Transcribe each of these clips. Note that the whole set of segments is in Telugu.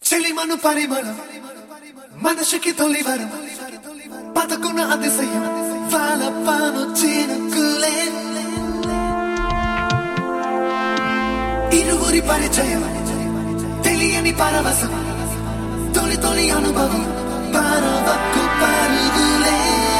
చెలిమను పరిమళం మనసుకి తొలివరం బతుకున్న అతిశయం వాళ్ళ పాను చినుకులే ఇరువురి పరిచయం తెలియని పరవశం తొలి తొలి అనుభవం పరవకు పరుగులే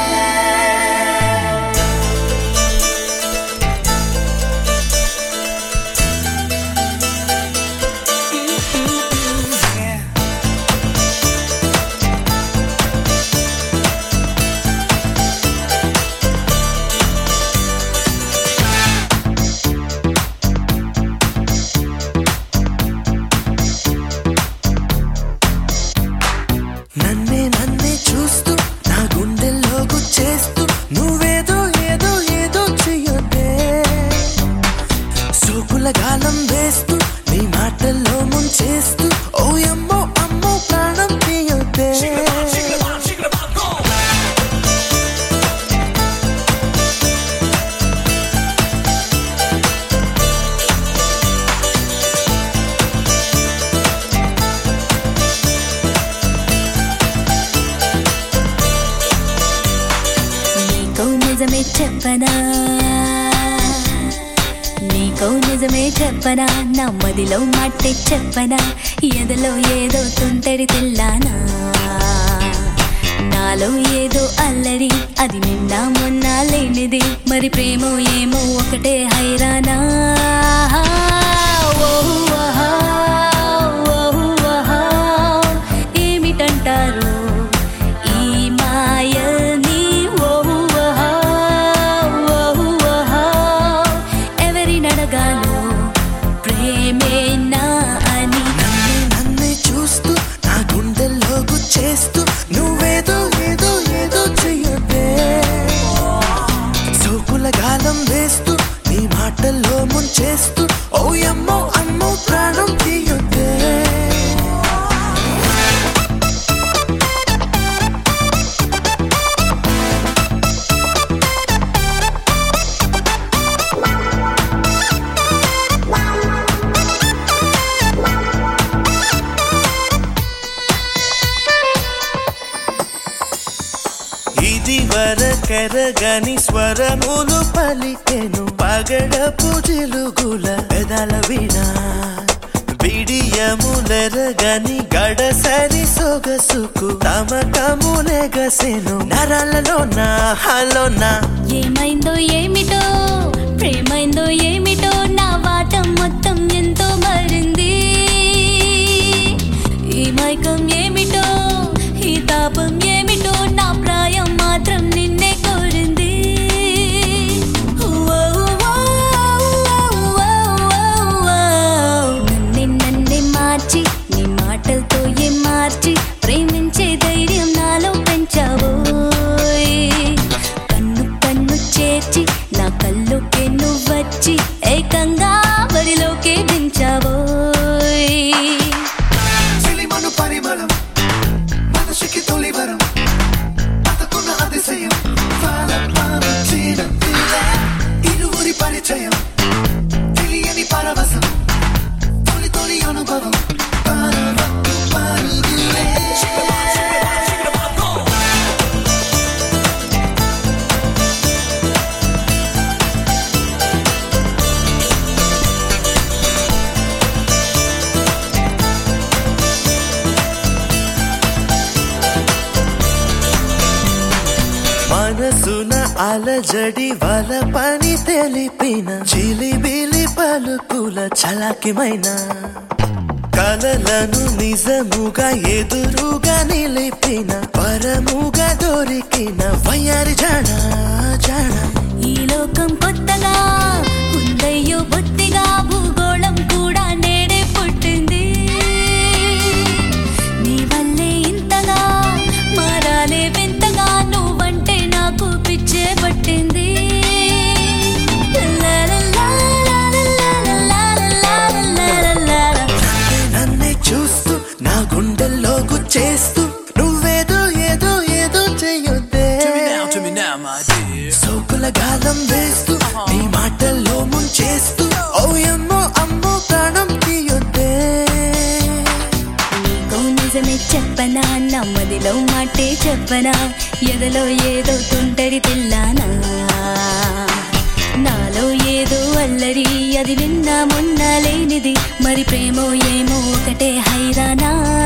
నన్నే నన్నే చూస్తూ నా గుండెల్లో గుచ్చేస్తూ నువ్వేదో ఏదో ఏదో చెయ్యొద్దే సోకుల గాలం వేస్తూ నీ మాటల్లో ముంచేస్తూ ఓ అమ్మో అమ్మో ప్రాణం తీయొద్దే నీకో నిజమే చెప్పనా నీకో నిజమే చెప్పనా నా మదిలో మాటే చెప్పనా ఎదలో ఏదో తుంటరి తెల్లానా నాలో ఏదో అల్లరి అది నిన్న మొన్న లేనిది మరి ప్రేమో ఏమో ఒకటే హైరానా ఓ ఆహా, ఓ ఆహా, ఏమిటంటారు ఈ మాయని ఓ ఆహా, ఓ ఆహా, ఎవరినడగాలో ప్రేమేనా అని నన్నే నన్నే చూస్తూ నా గుండెల్లో గుచ్చేస్తూ నువ్వేదో ఏదో ఏదో చెయ్యొద్దే సోకుల గాలం వేస్తూ నీ మాటల్లో ముంచేస్తూ ఓ అమ్మో అమ్మో ప్రాణం తీయొద్దే ఇది వరకెరగని స్వరములు పలికెను పగడపు జిలుగుల పెదల వినా బిడియములెరగని గడసరి సొగసుకు తమకములెగసెను నరాలలో నా హలో నా ఏమైందో ఏమిటో ప్రేమైందో ఏమిటో నా వాటం మొత్తం ఎంతో మారింది ఈ మైకం ఏమిటో ఈ తాపం ఏమిటో నా ప్రాయం మాత్రం నిన్నే కోరింది ఓ, ఓ, ఓ, ఓ, నన్నే నన్నే మార్చి నీ మాటలతో ఏ మార్చి ప్రేమించే ధైర్యం నాలో పెంచావోయ్ కన్ను కన్ను చేర్చి నా కల్లోకే నువ్వొచ్చి ఏకంగా వరిలోకే దించావోయ్ చెలిమను పరిమళం మనసుకి తొలివరం బతుకున్న అతిశయం వాళ్ళ పాను చినుకులే ఇరువురి పరిచయం తెలియని పరవశం తొలి తొలి అనుభవం పరవకు పరుగులే మనసున అలజడి వల పని తెలిపిన చిలిబిలి పలుకుల చలాకిమైన కలలను నిజముగా ఎదురుగా నిలిపిన పరముగా దొరికిన వయ్యారి జాణ జాణ ఈ లోకం కొత్తగా ఉందయ్యో బొత్తిగా భూగోళం కూడా నేడే పుట్టింది నీ వల్లే ఇంతగా మారాలే వింతగా నువ్వంటే నాకు పిచ్చే పట్టింది నన్నే చూస్తూ నా గుండెల్లో గుచ్చేస్తూ నువ్వేదో ఏదో ఏదో చెయ్యొద్దే to me now, my dear. సోకుల గాలం వేస్తూ నీ మాటల్లో ముంచేస్తూ ఓ అమ్మో నిజమే చెప్పనా నమ్మదిలో మాటే చెప్పనా ఎదలో ఏదో తుంటరి తెల్లానా నాలో ఏదో అల్లరి అది నిన్న మొన్న లేనిది మరి ప్రేమో ఏమో ఒకటే హైరానా